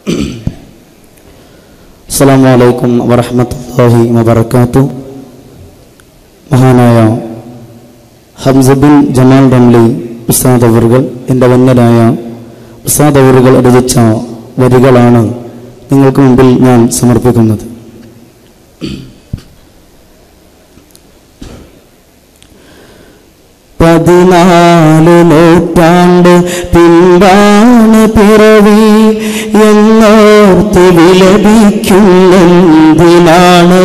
അസ്സാം വലൈക്കും വറഹമത്തല്ലാഹി വബർക്കാത്തു മഹാനായ ഹംസ ബിൻ ജമാൽ റംലി ഉസ്താദ് അവറുകൾ എൻ്റെ വന്യരായ ഉസ്താദ് അവറുകൾ രചിച്ച വരികളാണ് നിങ്ങൾക്ക് മുമ്പിൽ ഞാൻ സമർപ്പിക്കുന്നത് പതിനാല് നൂറ്റാണ്ട് പിൻപാണ് പിറവി എന്നോർത്ത് വിലപിക്കുന്നതിനാണ്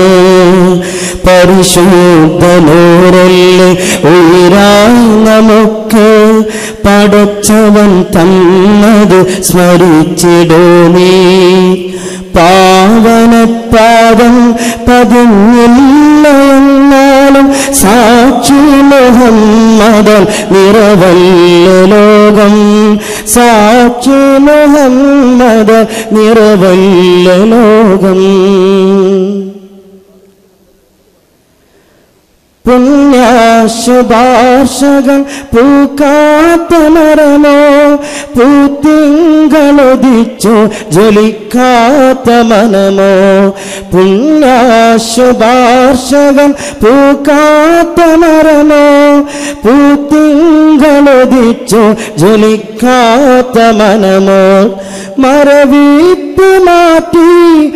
പരിശുദ്ധനോരല്ലേ ഉയരായി നമുക്ക് പടച്ചവൻ തന്നത് സ്മരിച്ചിടോനീ പാവനപാദം പതിഞ്ഞില്ല എന്നാലും സാക്ഷി മുഹമ്മദ് നിറവല്ല ലോകം സാക്ഷി മുഹമ്മദ് നിറവല്ല ലോകം പുണ്യാശുഭാഷകൻ പൂക്കാത്ത മരമോ പൂത്തിങ്കളൊതിച്ചോ ജ്വലിക്കാത്ത മനമോ പുണ്യാശുഭാഷകൻ പൂക്കാത്ത മരമോ പൂത്തിങ്കളൊതിച്ചോ ജ്വലിക്കാത്ത മനമോ മരവിപ്പ് മാറ്റി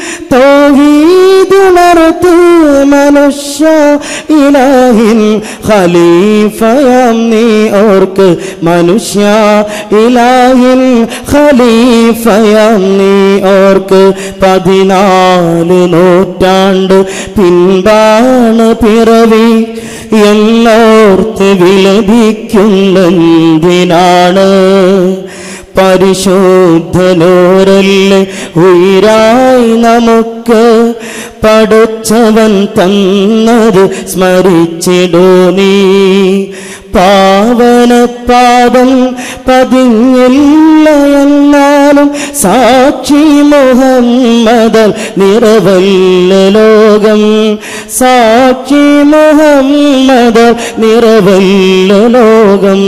തോഹീതുണർത്ത് മനുഷ്യ ഇലാഹിൻ ഖലീഫയാം നീ ഓർക്ക് മനുഷ്യ ഇലാഹിൻ ഖലീഫയാം നീ ഓർക്ക് പതിനാല് നൂറ്റാണ്ട് പിൻപാണ് പിറവി എന്നോർത്ത് വിലപിക്കുന്നതിനാണ് പരിശോധനോരല്ലേ ഉയരായി നമുക്ക് പടച്ചവൻ തന്നത് സ്മരിച്ചിടൂ നീ പാവനപാദം പതിഞ്ഞില്ല എന്നാലും സാക്ഷി മുഹമ്മദ് നിറവല്ല ലോകം സാക്ഷി മുഹമ്മദ് നിറവല്ല ലോകം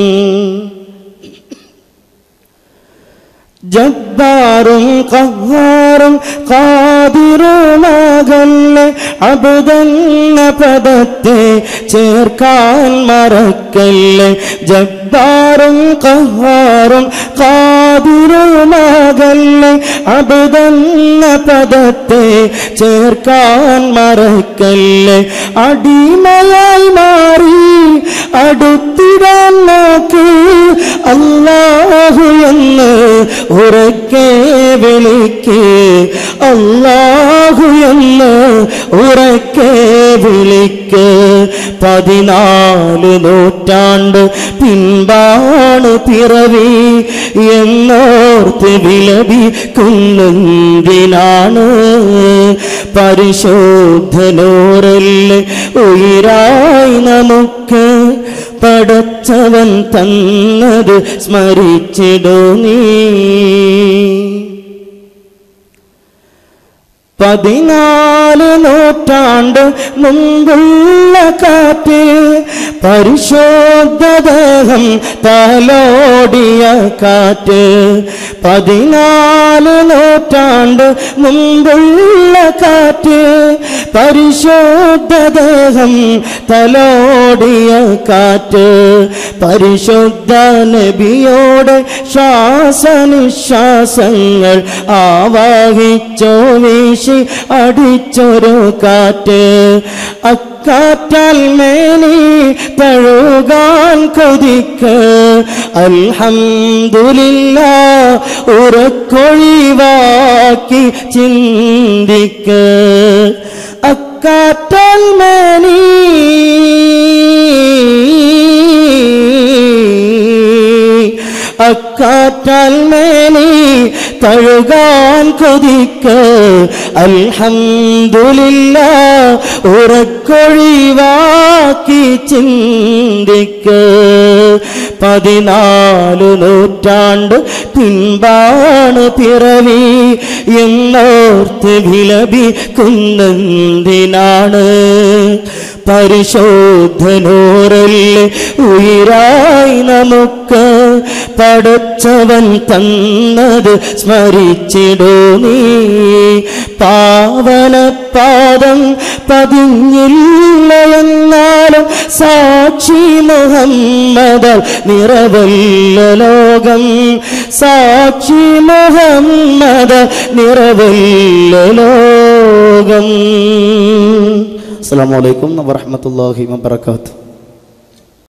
ജബ്ബാറും കഹാറും കാതിറുമാകല്ലേ അബുദന്ന പദത്തെ ചേർക്കാൻ മറക്കല്ലേ ജബ്ബാറും കഹാറും കാതിറുമാകല്ലേ അബുദന്ന പദത്തെ ചേർക്കാൻ മറക്കല്ലേ അടിമയായി മാറി അടുത്തിടാൻ നോക്ക് അല്ലാഹു എന്ന് ഉറക്കെ വിളിക്ക് അല്ലാഹു എന്ന് ഉറക്കെ വിളിക്ക് പതിനാല് നൂറ്റാണ്ട് പിൻപാണ് പിറവി എന്നോർത്ത് വിലപിക്കുന്നതിനാണ് പരിശോധനോരല്ലേ ഉയരായി നമുക്ക് പടച്ചവൻ തന്നത് സ്മരിച്ചിടൂ നീ പതിനാല് നൂറ്റാണ്ട് മുമ്പുള്ള കാറ്റ് പരിശോധദേഹം തലോടിയ കാറ്റ് പതിനാല് നൂറ്റാണ്ട് മുമ്പുള്ള കാറ്റ് പരിശോധദേഹം തലോടിയ കാറ്റ് പരിശുദ്ധ നബിയോടെ ശ്വാസനിശ്വാസങ്ങൾ ആവാഹിച്ചോ വീശി അടിച്ചൊരു കാറ്റ് അക്കാറ്റാൽ മേനി തഴുകാൻ കൊതിക്ക് അൽഹംദുലില്ല ഉറക്കൊഴിവാക്കി ചിന്തിക്ക് അക്കാറ്റാൽ മേനി അക്കാറ്റാൽ മേനി തഴുകാൻ കൊതിക്ക് അൽഹംദുലില്ല ഉറക്കൊഴിവാക്കി ചിന്തിക്ക് പതിനാല് നൂറ്റാണ്ട് പിൻപാണ് പിറവി എന്നോർത്ത് വിലപിക്കുന്നതിനാണ് പരിശോധനോറല്ലേ ഉയരായി നമുക്ക് പടച്ചവൻ തന്നത് സ്മരിച്ചിടൂ നീ പാവനപാദം പതിഞ്ഞില്ല എന്നാലും സാക്ഷി മുഹമ്മദ് നിറവല്ല ലോകം സാക്ഷി മുഹമ്മദ് നിറവല്ല ലോകം അസ്സാം വലൈക്കും വറഹമത്തല്ലാഹി വാബർക്കാത്തു